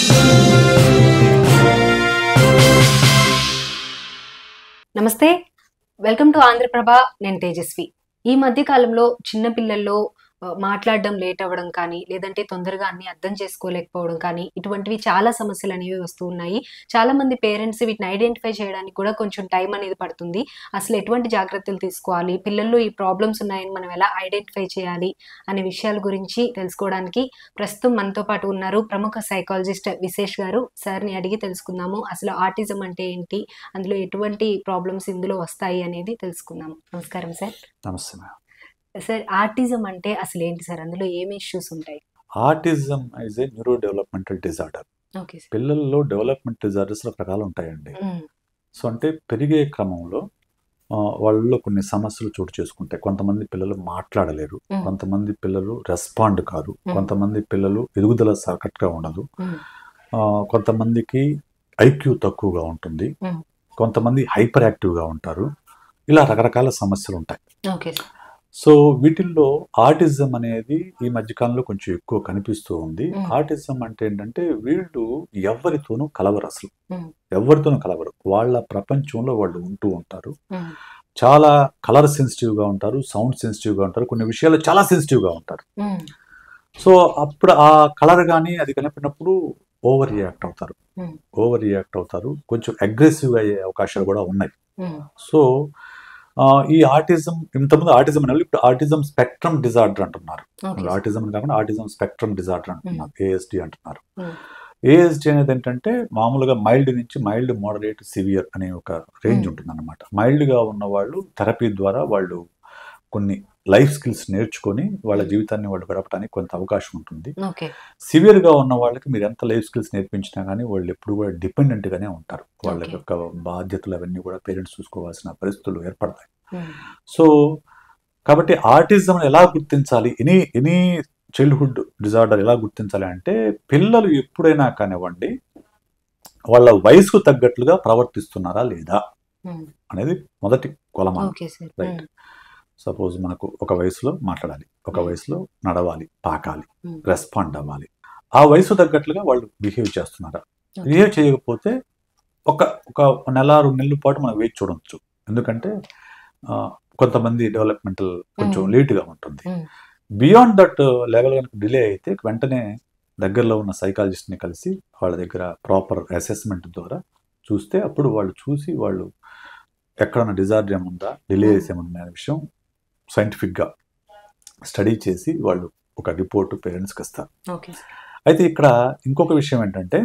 నమస్తే welcome to Andhraprabha నేను తేజస్వి ఈ మధ్య కాలంలో చిన్న పిల్లల్లో ఆ, మాట్లాడడం లేట్ అవ్వడం కానీ లేదంటే తొందరగా అన్ని అర్థం చేసుకోలేకపోవడం కానీ ఇటువంటివి చాలా సమస్యలు అనేవి వస్తూ ఉన్నాయి చాలా మంది పేరెంట్స్ వీటిని ఐడెంటిఫై చేయడానికి కూడా కొంచెం టైం అనేది పడుతుంది అసలు ఎటువంటి జాగ్రత్తలు తీసుకోవాలి పిల్లల్లో ఈ ప్రాబ్లమ్స్ ఉన్నాయని మనం ఎలా ఐడెంటిఫై చేయాలి అనే విషయాల గురించి తెలుసుకోవడానికి ప్రస్తుతం మనతో పాటు ఉన్నారు ప్రముఖ సైకాలజిస్ట్ విశేష్ గారు సార్ని అడిగి తెలుసుకుందాము అసలు ఆటిజం అంటే ఏంటి అందులో ఎటువంటి ప్రాబ్లమ్స్ ఇందులో వస్తాయి అనేది తెలుసుకుందాం నమస్కారం సార్ నమస్తే మేడం సార్ ఆర్టిజం అంటే అసలు ఏంటి సార్ అందులో ఏమి ఇష్యూస్ ఉంటాయి autism is a neuro developmental disorder okay sir పిల్లల్లో డెవలప్మెంట్ డిజార్డర్స్ రకాలు ఉంటాయండి ఉమ్, సో అంటే పెరిగే క్రమంలో ఆ, వాళ్ళలో కొన్ని సమస్యలు చోటు చేసుకుంటాయి కొంతమంది పిల్లలు మాట్లాడలేరు ఉమ్, కొంతమంది పిల్లలు రెస్పాండ్ కాదు Hmm. కొంతమంది పిల్లలు ఎదుగుదల సకట్గా ఉండదు ఉమ్, ఆ, కొంతమందికి ఐక్యూ తక్కువగా ఉంటుంది Hmm. కొంతమంది హైపర్ యాక్టివ్గా ఉంటారు ఇలా రకరకాల సమస్యలు ఉంటాయి ఓకే సార్ సో వీటిల్లో ఆటిజం అనేది ఈ మధ్యకాలంలో కొంచెం ఎక్కువ కనిపిస్తూ ఉంది Mm. ఆటిజం అంటే ఏంటంటే వీళ్ళు ఎవరితోనూ కలవరు అసలు Mm. ఎవరితోనూ కలవరు వాళ్ళ ప్రపంచంలో వాళ్ళు ఉంటూ ఉంటారు ఉమ్, చాలా కలర్ సెన్సిటివ్గా ఉంటారు సౌండ్ సెన్సిటివ్గా ఉంటారు కొన్ని విషయాలు చాలా సెన్సిటివ్గా ఉంటారు ఉమ్, సో అప్పుడు ఆ కలర్ కానీ అది కనిపినప్పుడు ఓవర్ రియాక్ట్ అవుతారు Mm. ఓవర్ రియాక్ట్ అవుతారు కొంచెం అగ్రెసివ్గా అయ్యే అవకాశాలు కూడా ఉన్నాయి ఉమ్, సో ఆ, ఈ ఆటిజం ఇంతకుముందు ఆటిజం అనే వాళ్ళు ఇప్పుడు ఆటిజం స్పెక్ట్రమ్ డిజార్డర్ అంటున్నారు ఓకే సార్. ఆటిజం అని కాకుండా ఆటిజం స్పెక్ట్రమ్ డిజార్డర్ అంటున్నారు ఏఎస్డి అంటున్నారు Mm. ఏఎస్డి అనేది ఏంటంటే మామూలుగా మైల్డ్ నుంచి మైల్డ్ మోడరేట్ సివియర్ అనే ఒక రేంజ్ Mm. ఉంటుంది అనమాట మైల్డ్గా ఉన్న వాళ్ళు థెరపీ ద్వారా వాళ్ళు కొన్ని లైఫ్ స్కిల్స్ నేర్చుకొని వాళ్ళ Mm. జీవితాన్ని వాళ్ళు గడపడానికి కొంత అవకాశం ఉంటుంది ఓకే సివియర్గా ఉన్న వాళ్ళకి మీరు ఎంత లైఫ్ స్కిల్స్ నేర్పించినా కానీ వాళ్ళు ఎప్పుడు కూడా డిపెండెంట్గానే ఉంటారు వాళ్ళ Okay. యొక్క బాధ్యతలు అవన్నీ కూడా పేరెంట్స్ చూసుకోవాల్సిన పరిస్థితులు ఏర్పడతాయి ఉమ్, సో కాబట్టి ఆటిజం ఎలా గుర్తించాలి ఎనీ ఎనీ చైల్డ్హుడ్ డిజార్డర్ ఎలా గుర్తించాలి అంటే పిల్లలు ఎప్పుడైనా కానివ్వండి వాళ్ళ వయసుకు తగ్గట్లుగా ప్రవర్తిస్తున్నారా లేదా ఉమ్, అనేది మొదటి కొలమానం ఓకే సార్ రైట్ సపోజ్ మనకు ఒక వయసులో మాట్లాడాలి ఒక Hmm. వయసులో నడవాలి పాకాలి Hmm. రెస్పాండ్ అవ్వాలి ఆ వయసు తగ్గట్లుగా వాళ్ళు బిహేవ్ చేస్తున్నారా Okay. బిహేవ్ చేయకపోతే ఒక ఒక నెల రెండు నెలల పాటు మనం వేచి చూడవచ్చు ఎందుకంటే ఆ, కొంతమంది డెవలప్మెంటల్ కొంచెం Hmm. లేట్గా ఉంటుంది Hmm. బియాండ్ దట్ లెవెల్ కనుక డిలే అయితే వెంటనే దగ్గరలో ఉన్న సైకాలజిస్ట్ని కలిసి వాళ్ళ దగ్గర ప్రాపర్ అసెస్మెంట్ ద్వారా చూస్తే అప్పుడు వాళ్ళు చూసి వాళ్ళు ఎక్కడన్నా డిజార్డర్ ఏముందా డిలేస్ ఏముందా అనే విషయం సైంటిఫిక్గా స్టడీ చేసి వాళ్ళు ఒక రిపోర్ట్ పేరెంట్స్కి ఇస్తారు ఓకే సార్ అయితే ఇక్కడ ఇంకొక విషయం ఏంటంటే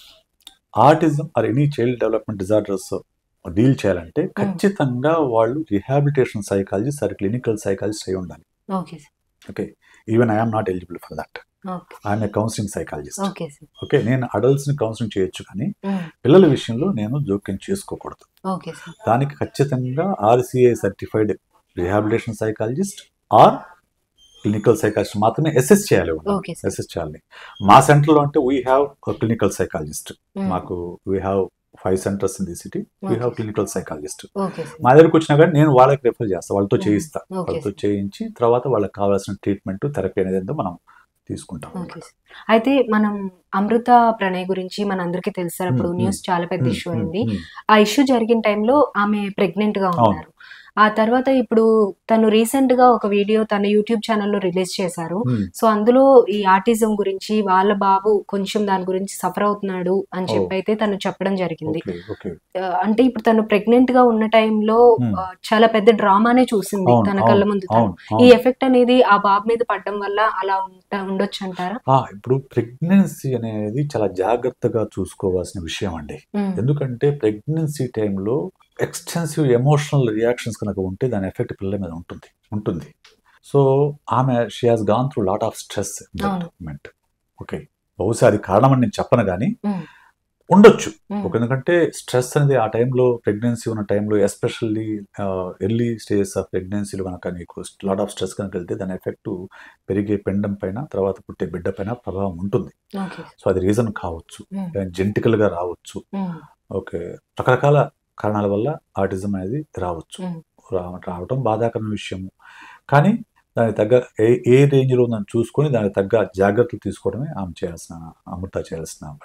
autism or any child development disorders deal చేయాలంటే ఖచ్చితంగా వాళ్ళు rehabilitation psychologist or clinical psychologist అయి ఉండాలి okay sir okay even I'm not eligible for that okay I'm a counselling psychologist okay sir okay నేను అడల్ట్స్ని కౌన్సిలింగ్ చేయొచ్చు కానీ ఉమ్, పిల్లల విషయంలో నేను జోక్యం చేసుకోకూడదు ఓకే సార్ దానికి ఖచ్చితంగా RCI certified rehabilitation psychologist or clinical psychologist మాత్రమే అసెస్ చేయాలి ఓకే సార్ అసెస్ చేయాలి మా సెంటర్లో అంటే we have clinical psychologist um, మాకు we have five centres in the city we have Okay. Clinical psychologist okay sir మా దగ్గరకు వచ్చినా కానీ నేను వాళ్ళకి రెఫర్ చేస్తాను వాళ్ళతో Mm. చేయిస్తా ఓకే వాళ్ళతో సార్ చేయించి తర్వాత వాళ్ళకి కావాల్సిన ట్రీట్మెంట్ థెరపీ అనేది ఏందో మనం తీసుకుంటాం ఓకే సార్ అయితే మనం అమృత ప్రణయ్ గురించి మనందరికీ తెలుసు సార్ అప్పుడు మ్మ్, న్యూస్ చాలా పెద్ద మ్మ్, ఇష్యూ మ్మ్, అయింది మ్మ్. ఆ ఇష్యూ జరిగిన టైంలో ఆమె ప్రెగ్నెంట్ గా అవును. ఉన్నారు ఆ తర్వాత ఇప్పుడు తను రీసెంట్ గా ఒక వీడియో తన యూట్యూబ్ ఛానల్లో రిలీజ్ చేశారు మ్మ్. సో అందులో ఈ ఆటిజం గురించి వాళ్ళ బాబు కొంచెం దాని గురించి సఫర్ అవుతున్నాడు అని ఓ. చెప్పి అయితే తను చెప్పడం జరిగింది ఓకే ఓకే ఆ, అంటే ఇప్పుడు తను ప్రెగ్నెంట్ గా ఉన్న టైంలో మ్మ్. ఆ, చాలా పెద్ద డ్రామానే చూసింది అవును, తన కళ్ళ అవును, ముందు తను. అవును, ఈ అవును. ఎఫెక్ట్ అనేది ఆ బాబు మీద పడడం వల్ల అలా ఉంట- ఉండొచ్చు అంటారా ఆ, ఇప్పుడు ప్రెగ్నెన్సీ అనేది చాలా జాగ్రత్తగా చూసుకోవాల్సిన విషయం అండి మ్మ్. ఎందుకంటే ప్రెగ్నెన్సీ టైంలో ఎక్స్టెన్సివ్ ఎమోషనల్ రియాక్షన్స్ కనుక ఉంటే దాని ఎఫెక్ట్ పిల్లల మీద ఉంటుంది ఉంటుంది సో ఆమె she has gone through lot of stress అవును. మూమెంట్ ఓకే బహుశా అది కారణం అని నేను చెప్పను కానీ మ్మ్. ఉండొచ్చు మ్మ్. ఒక ఎందుకంటే స్ట్రెస్ అనేది ఆ టైంలో ప్రెగ్నెన్సీ ఉన్న టైంలో ఎస్పెషల్లీ ఎర్లీ స్టేజెస్ ఆఫ్ ప్రెగ్నెన్సీలో కనుక నీకు లాట్ ఆఫ్ స్ట్రెస్ కనుక వెళ్తే దాని ఎఫెక్ట్ పెరిగే పెండం పైన తర్వాత పుట్టే బిడ్డ పైన ప్రభావం ఉంటుంది ఓకే సో అది రీజన్ కావచ్చు మ్మ్. జెంటికల్గా రావచ్చు మ్మ్. ఓకే రకరకాల కారణాల వల్ల ఆటిజం అనేది రావచ్చు మ్మ్. రా- రావటం బాధాకరమైన విషయము కానీ దానికి తగ్గ ఏ ఏ రేంజ్లో ఉందని చూసుకొని దానికి తగ్గ జాగ్రత్తలు తీసుకోవడమే ఆమె చేయాల్సిన అమృత చేయాల్సిన పని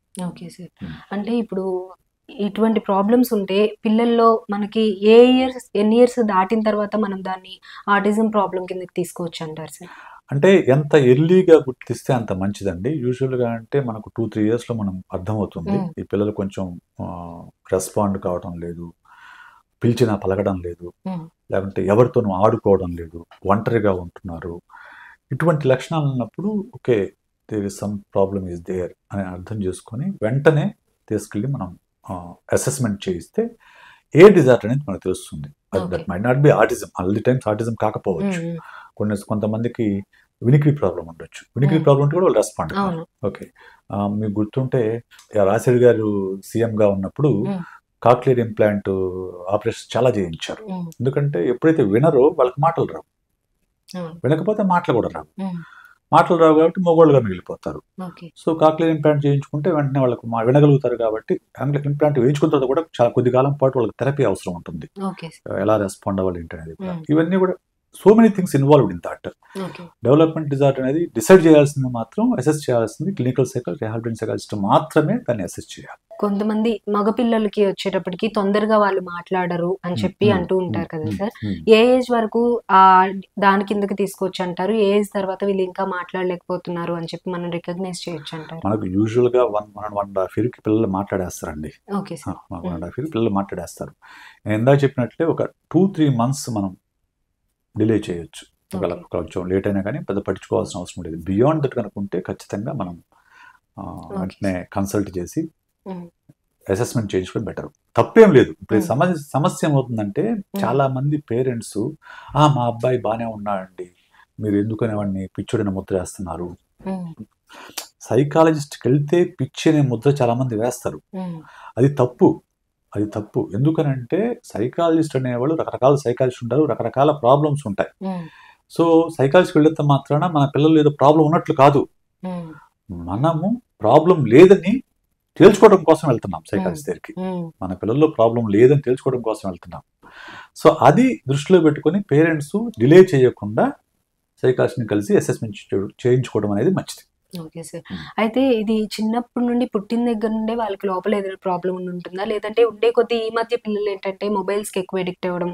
ఓకే సార్ Hmm. అంటే ఇప్పుడు ఇటువంటి ప్రాబ్లమ్స్ ఉంటే పిల్లల్లో మనకి ఏ ఇయర్స్ ఎన్ని ఇయర్స్ దాటిన తర్వాత మనం దాన్ని ఆటిజం ప్రాబ్లం కిందకి తీసుకోవచ్చు అంటారు సార్ అంటే ఎంత ఎర్లీగా గుర్తిస్తే అంత మంచిదండి యూజువల్గా అంటే మనకు టూ త్రీ ఇయర్స్లో మనం అర్థమవుతుంది Mm. ఈ పిల్లలు కొంచెం రెస్పాండ్ కావడం లేదు పిలిచినా పలకడం లేదు Mm. లేకుంటే ఎవరితోనూ ఆడుకోవడం లేదు ఒంటరిగా ఉంటున్నారు ఇటువంటి లక్షణాలు ఉన్నప్పుడు okay there is some problem is there అని అర్థం చేసుకొని వెంటనే తీసుకెళ్ళి మనం అసెస్మెంట్ చేయిస్తే ఏ డిజార్డర్ అనేది మనకు తెలుస్తుంది Okay. That might not be autism all the times autism కాకపోవచ్చు కొన్ని కొంతమందికి వినికిడి ప్రాబ్లం ఉండొచ్చు వినికిడి Mm. ప్రాబ్లం ఉంటే కూడా వాళ్ళు రెస్పాండ్ అవును ఓకే ఆ, మీకు గుర్తుంటే ఆ రాజశేఖర్ గారు సీఎం గా ఉన్నప్పుడు Mm. కాక్లియర్ ఇంప్లాంట్ ఆపరేషన్ చాలా చేయించారు Mm. ఎందుకంటే ఎప్పుడైతే వినరో వాళ్ళకి మాటలు రావు అవును వినకపోతే మాటలు కూడా రావు Mm. మాటలు రావు కాబట్టి మొగోళ్ళుగా మిగిలిపోతారు ఓకే సో కాక్లియర్ ఇంప్లాంట్ చేయించుకుంటే వెంటనే వాళ్ళకు మా వినగలుగుతారు కాబట్టి ఇంప్లాంట్ వేయించుకున్న తర్వాత కూడా చాలా కొద్ది కాలం పాటు వాళ్ళకి థెరపీ అవసరం ఉంటుంది ఓకే సార్ ఎలా రెస్పాండ్ అవ్వాలి ఏంటి అనేది కూడా. Mm. ఇవన్నీ కూడా so many things involved in that okay development disorder అనేది డిసైడ్ చేయాల్సింది మాత్రం అసెస్ చేయాల్సింది క్లినికల్ సైకల్ రిహాబిలిటేషన్ సైకాలజిస్ట్ మాత్రమే దాన్ని అసెస్ చేయాలి కొంతమంది మగపిల్లలకి వచ్చేటప్పటికి తొందరగా వాళ్ళు మాట్లాడరు అని చెప్పి Mm. అంటూ ఉంటారు కదా Mm. Sir Mm. ఏ ఏజ్ వరకు ఆ దాని కిందకి తీసుకొచ్చి అంటారు ఏ ఏజ్ తర్వాత వీళ్ళు ఇంకా మాట్లాడలేకపోతున్నారు అని చెప్పి మనం రికగ్నైజ్ చేయొచ్చు అంటారు మనకు యూజువల్ గా one one one and half year కి పిల్లలు మాట్లాడేస్తారండి okay sir one and half year పిల్లలు మాట్లాడేస్తారు నేను ఇందాక చెప్పినట్లే ఒక టూ త్రీ మంత్స్ మనం డిలే చేయొచ్చు ఒకవేళ Okay. కొంచెం లేట్ అయినా కానీ పెద్ద పట్టించుకోవాల్సిన అవసరం లేదు బియాండ్ దట్ కనుకుంటే ఖచ్చితంగా మనం ఆ, వెంటనే కన్సల్ట్ చేసి Mm. అసెస్మెంట్ చేయించుకోవడం బెటర్ తప్పేం లేదు ఇప్పుడు ఈ Mm. సమస్య సమస్య ఏమవుతుందంటే చాలా మంది పేరెంట్స్ ఆ మా అబ్బాయి బాగానే ఉన్నాడండి మీరు ఎందుకని వాడిని పిచ్చుడిని ముద్ర వేస్తున్నారు ఉమ్, సైకాలజిస్ట్కి వెళ్తే పిచ్చి అనే ముద్ర చాలా మంది వేస్తారు ఉమ్, అది తప్పు అది తప్పు ఎందుకనంటే సైకాలజిస్ట్ అనేవాళ్ళు రకరకాల సైకాలజిస్ట్ ఉంటారు రకరకాల ప్రాబ్లమ్స్ ఉంటాయి ఉమ్, సో సైకాలజిస్ట్ వెళ్ళినంత మాత్రాన మన పిల్లలు ఏదో ప్రాబ్లం ఉన్నట్లు కాదు ఉమ్, మనము ప్రాబ్లం లేదని తేల్చుకోవడం కోసం వెళ్తున్నాం సైకాలజిస్ట్ దగ్గరికి ఉమ్, మన పిల్లల్లో ప్రాబ్లం లేదని తెలుసుకోవడం కోసం వెళ్తున్నాం సో అది దృష్టిలో పెట్టుకొని పేరెంట్స్ డిలే చేయకుండా సైకాలజిస్ట్ని కలిసి అసెస్మెంట్ చేయించుకోవడం అనేది మంచిది ఓకే సార్ ఉమ్. అయితే ఇది చిన్నప్పటి నుండి పుట్టిన దగ్గర నుండే వాళ్ళకి లోపల ఏదైనా ప్రాబ్లం ఉంటుందా లేదంటే ఉండే కొద్ది ఈ మధ్య పిల్లలు ఏంటంటే మొబైల్స్ కి ఎక్కువ ఎడిక్ట్ అవ్వడం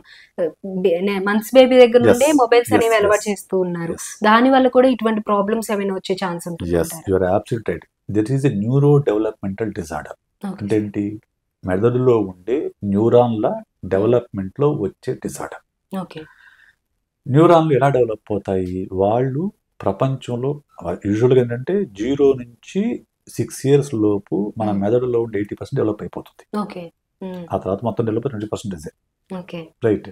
మంత్స్ బేబీ దగ్గర Yes. నుండే మొబైల్స్ Yes, అనేవి yes. అలవాటు చేస్తూ ఉన్నారు దాని వల్ల కూడా ఇటువంటి ప్రాబ్లమ్స్ ఏమైనా వచ్చే ఛాన్స్ ఉంటుంది yes your absolute right it is a neuro developmental disorder అంటే ఏంటి మెదడులో ఉండే న్యూరాన్ల డెవలప్మెంట్లో వచ్చే డిజార్డర్ ఓకే న్యూరాన్లు ఎలా డెవలప్ అవుతాయి వాళ్ళు ప్రపంచంలో యూజువల్గా ఏంటంటే జీరో నుంచి సిక్స్ ఇయర్స్ లోపు మన Hmm. మెదడులో ఉండే ఎయిటీ పర్సెంట్ డెవలప్ అయిపోతుంది ఓకే ఆ తర్వాత మొత్తం develop twenty percentage okay right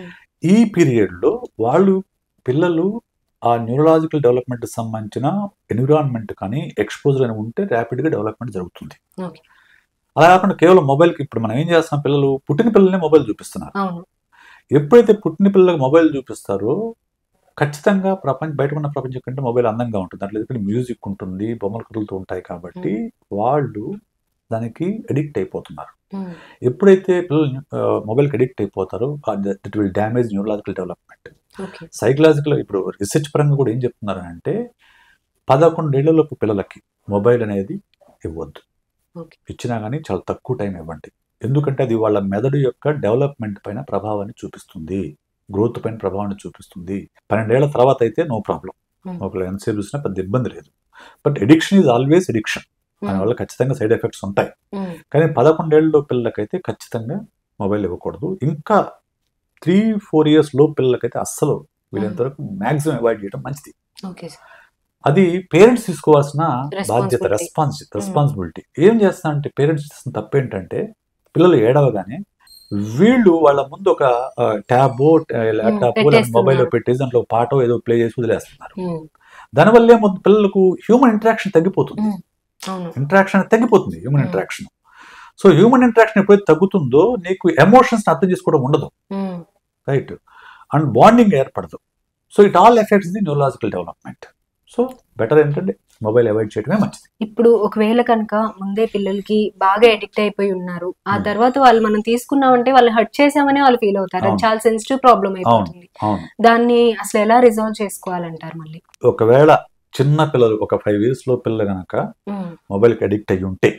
ఈ పీరియడ్లో వాళ్ళు పిల్లలు ఆ న్యూరలాజికల్ డెవలప్మెంట్ సంబంధించిన ఎన్విరాన్మెంట్ కానీ ఎక్స్పోజర్ అని ఉంటే ర్యాపిడ్గా డెవలప్మెంట్ జరుగుతుంది ఓకే అలా కాకుండా కేవలం మొబైల్కి ఇప్పుడు మనం ఏం చేస్తాం పిల్లలు పుట్టిన పిల్లలనే మొబైల్ చూపిస్తున్నారు అవును ఎప్పుడైతే పుట్టిన పిల్లలకు మొబైల్ చూపిస్తారో ఖచ్చితంగా ప్రపంచ బయట ఉన్న ప్రపంచం కంటే మొబైల్ అందంగా ఉంటుంది దాంట్లో ఎందుకంటే మ్యూజిక్ ఉంటుంది బొమ్మలు కదులుతూ ఉంటాయి కాబట్టి వాళ్ళు దానికి అడిక్ట్ అయిపోతున్నారు ఉమ్, ఎప్పుడైతే పిల్లలు మొబైల్కి అడిక్ట్ అయిపోతారో it will damage neurological development okay psychological ఇప్పుడు రీసెర్చ్ పరంగా కూడా ఏం చెప్తున్నారు అంటే పదకొండేళ్లలోపు పిల్లలకి మొబైల్ అనేది ఇవ్వద్దు Okay. ఇచ్చినా కానీ చాలా తక్కువ టైం ఇవ్వండి ఎందుకంటే అది వాళ్ళ మెదడు యొక్క డెవలప్మెంట్ పైన ప్రభావాన్ని చూపిస్తుంది గ్రోత్ పైన ప్రభావాన్ని చూపిస్తుంది పన్నెండేళ్ల తర్వాత అయితే నో ప్రాబ్లం Hmm. ఒకవేళ ఎంతసేపు చూసినా పెద్ద ఇబ్బంది లేదు but addiction is always addiction దానివల్ల ఖచ్చితంగా సైడ్ ఎఫెక్ట్స్ ఉంటాయి ఉమ్, కానీ పదకొండేళ్ళలో పిల్లలకైతే ఖచ్చితంగా మొబైల్ ఇవ్వకూడదు ఇంకా త్రీ ఫోర్ ఇయర్స్ లో పిల్లలకైతే అస్సలు వీళ్ళంత వరకు మాక్సిమం అవాయిడ్ చేయడం మంచిది ఓకే సార్ అది పేరెంట్స్ తీసుకోవాల్సిన బాధ్యత Responsibility. రెస్పాన్స్ రెస్పాన్సిబిలిటీ ఏం చేస్తా అంటే పేరెంట్స్ చేసిన తప్పేంటంటే పిల్లలు ఏడవగానే వీళ్ళు వాళ్ళ ముందు ఒక ట్యాబో ల్యాప్టాప్ పెట్టేస్తున్నారు. మొబైల్ పెట్టేసి దాంట్లో ఒక పాటో ఏదో ప్లే చేసి వదిలేస్తున్నారు ఉమ్, దానివల్ల ఏమవుతుంది పిల్లలకు హ్యూమన్ ఇంటరాక్షన్ తగ్గిపోతుంది ఉమ్, అవును ఇంటరాక్షన్ తగ్గిపోతుంది human Hmm. Interaction so human interaction ఎప్పుడైతే తగ్గుతుందో నీకు ఎమోషన్స్ అర్థం చేసుకోవడం ఉండదు ఉమ్, రైట్ అండ్ బాండింగ్ ఏర్పడదు so it all effects the neurological development so better ఏంటంటే మొబైల్ అవాయిడ్ చేయడమే మంచిది ఇప్పుడు ఒకవేళ కనుక ముందే పిల్లలకి బాగా ఎడిక్ట్ అయిపోయి ఉన్నారు ఆ Hmm. తర్వాత వాళ్ళు మనం తీసుకున్నామంటే వాళ్ళు హర్ట్ చేసామని వాళ్ళు ఫీల్ అవుతారు అది అవును. చాలా సెన్సిటివ్ ప్రాబ్లం అయిపోతుంది అవును దాన్ని అసలు ఎలా రిజాల్వ్ చేసుకోవాలంటారు మళ్ళీ ఒకవేళ చిన్న పిల్లలు ఒక ఫైవ్ ఇయర్స్ లో పిల్లలు గనక ఉమ్, మొబైల్కి అడిక్ట్ అయ్యి ఉంటే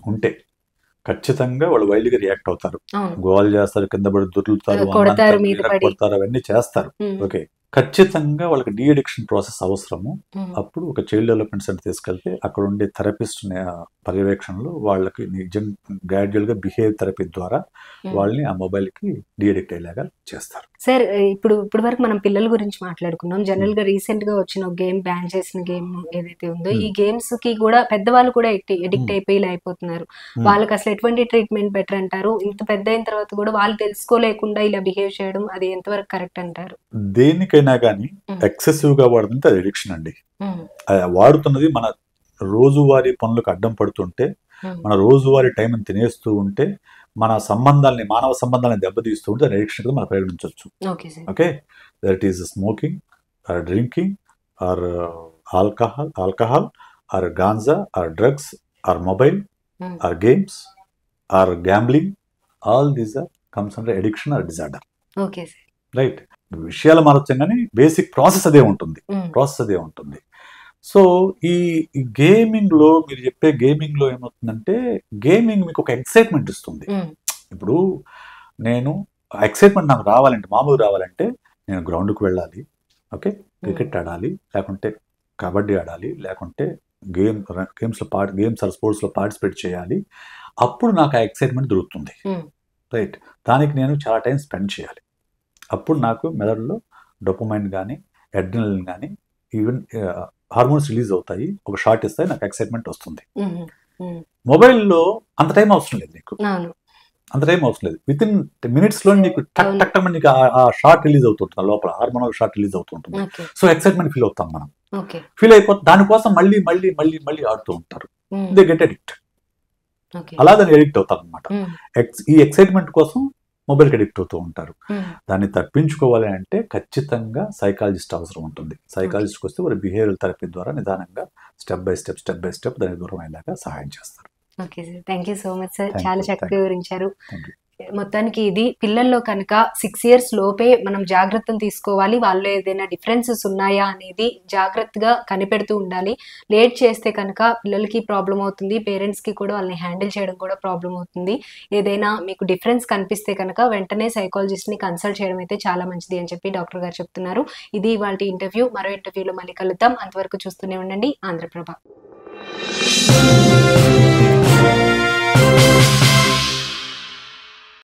ఉంటే ఖచ్చితంగా వాళ్ళు వైల్డ్గా రియాక్ట్ అవుతారు అవును గోల్ చేస్తారు కింద పడి దొరుకుతారు కొడతారు, మీద పడి. కొడతారు అవన్నీ చేస్తారు ఉమ్, ఓకే ఖచ్చితంగా వాళ్ళకి డీ అడిక్షన్ ప్రాసెస్ అవసరము ఉమ్, అప్పుడు ఒక చైల్డ్ డెవలప్మెంట్ సెంటర్ తీసుకెళ్తే అక్కడ ఉండే థెరపిస్ట్ పర్యవేక్షణలో వాళ్ళకి నిజం గ్రాడ్యువల్ గా బిహేవ్ థెరపీ ద్వారా ఉమ్. వాళ్ళని ఆ మొబైల్ కి డీ అడిక్ట్ అయ్యేలాగా చేస్తారు సార్ ఇప్పుడు ఇప్పుడు వరకు మనం పిల్లల గురించి మాట్లాడుకున్నాం జనరల్ గా రీసెంట్ గా వచ్చిన ఒక గేమ్ బ్యాన్ చేసిన గేమ్ ఏదైతే ఉందో ఈ గేమ్స్ కి కూడా పెద్దవాళ్ళు కూడా ఎడిక్ట్ Hmm. అయిపోయి ఇలా అయిపోతున్నారు Hmm. వాళ్ళకి అసలు ఎటువంటి ట్రీట్మెంట్ బెటర్ అంటారు ఇంత పెద్ద అయిన తర్వాత కూడా వాళ్ళు తెలుసుకోలేకుండా ఇలా బిహేవ్ చేయడం అది ఎంతవరకు కరెక్ట్ అంటారు దేనికైనా కానీ ఉమ్. ఎక్సెసివ్ గా వాడుతుంటే అది అడిక్షన్ అండి ఉమ్, అది వాడుతున్నది మన రోజువారీ పనులకు అడ్డం పడుతుంటే ఉమ్, మన రోజువారీ టైం తినేస్తూ ఉంటే మన సంబంధాలని మానవ సంబంధాలను దెబ్బతీస్తూ ఉంటే అడిక్షన్ మనం పరిగణించవచ్చు okay sir okay that is smoking or drinking or uh, alcohol alcohol or ganja or drugs or mobile um, or games or gambling all these are comes under addiction or disorder okay sir right విషయాలు మారచ్చు కానీ basic process అదే ఉంటుంది ఉమ్, process అదే ఉంటుంది so ఈ gaming లో మీరు చెప్పే గేమింగ్ లో ఏమవుతుందంటే గేమింగ్ మీకు ఒక ఎక్సైట్మెంట్ ఇస్తుంది ఉమ్, ఇప్పుడు నేను ఎక్సైట్మెంట్ నాకు రావాలంటే మామూలు రావాలంటే నేను గ్రౌండ్కి వెళ్ళాలి ఓకే క్రికెట్ ఆడాలి లేకుంటే కబడ్డీ ఆడాలి లేకుంటే గేమ్ గేమ్స్లో పార్ట్ గేమ్స్ ఆర్ స్పోర్ట్స్లో పార్టిసిపేట్ చేయాలి అప్పుడు నాకు ఆ ఎక్సైట్మెంట్ దొరుకుతుంది ఉమ్, రైట్ దానికి నేను చాలా టైం స్పెండ్ చేయాలి అప్పుడు నాకు మెదడులో డొపమైన్ కానీ అడ్రినలిన్ కానీ ఈవెన్ హార్మోన్స్ రిలీజ్ అవుతాయి ఒక షార్ట్ ఇస్తాయి నాకు ఎక్సైట్మెంట్ వస్తుంది ఉమ్, ఉమ్, మొబైల్లో అంత టైం అవసరం లేదు నీకు అవును అంత టైం అవసరం లేదు విత్ ఇన్ మినిట్స్ లో నీకు టక్ అవును. టక్ టక్ నీకు ఆ- ఆ షార్ట్ రిలీజ్ అవుతుంటుంది లోపల హార్మోనల్ షార్ట్ రిలీజ్ అవుతుంటుంది ఓకే సో ఎక్సైట్మెంట్ ఫీల్ అవుతాం మనం ఓకే ఫీల్ అయిపోతే దానికోసం మళ్ళీ మళ్ళీ మళ్ళీ మళ్ళీ ఆడుతూ ఉంటారు um, they get addict okay అలా దాన్ని అడిక్ట్ అవుతారు అనమాట ఉమ్, ఈ ఎక్సైట్మెంట్ కోసం మొబైల్కి అడిక్ట్ అవుతూ ఉంటారు ఉమ్, దాన్ని తప్పించుకోవాలి అంటే ఖచ్చితంగా సైకాలజిస్ట్ అవసరం ఉంటుంది సైకాలజిస్ట్కి వస్తే వారు బిహేవియర్ థెరపీ ద్వారా నిదానంగా step by step step by step దానికి దూరం అయ్యేలాగా సహాయం చేస్తారు okay sir thank you so much sir Thank చాలా you, చక్కగా thank you. వివరించారు Thank you. మొత్తానికి ఇది పిల్లల్లో కనుక సిక్స్ ఇయర్స్ లోపే మనం జాగ్రత్తలు తీసుకోవాలి వాళ్ళు ఏదైనా డిఫరెన్సెస్ ఉన్నాయా అనేది జాగ్రత్తగా కనిపెడుతూ ఉండాలి లేట్ చేస్తే కనుక పిల్లలకి ప్రాబ్లం అవుతుంది పేరెంట్స్కి కూడా వాళ్ళని హ్యాండిల్ చేయడం కూడా ప్రాబ్లం అవుతుంది ఏదైనా మీకు డిఫరెన్స్ కనిపిస్తే కనుక వెంటనే సైకాలజిస్ట్ని కన్సల్ట్ చేయడం అయితే చాలా మంచిది అని చెప్పి డాక్టర్ గారు చెప్తున్నారు ఇది ఇవాళ ఇంటర్వ్యూ మరో ఇంటర్వ్యూలో మళ్ళీ కలుద్దాం అంతవరకు చూస్తూనే ఉండండి ఆంధ్రప్రభ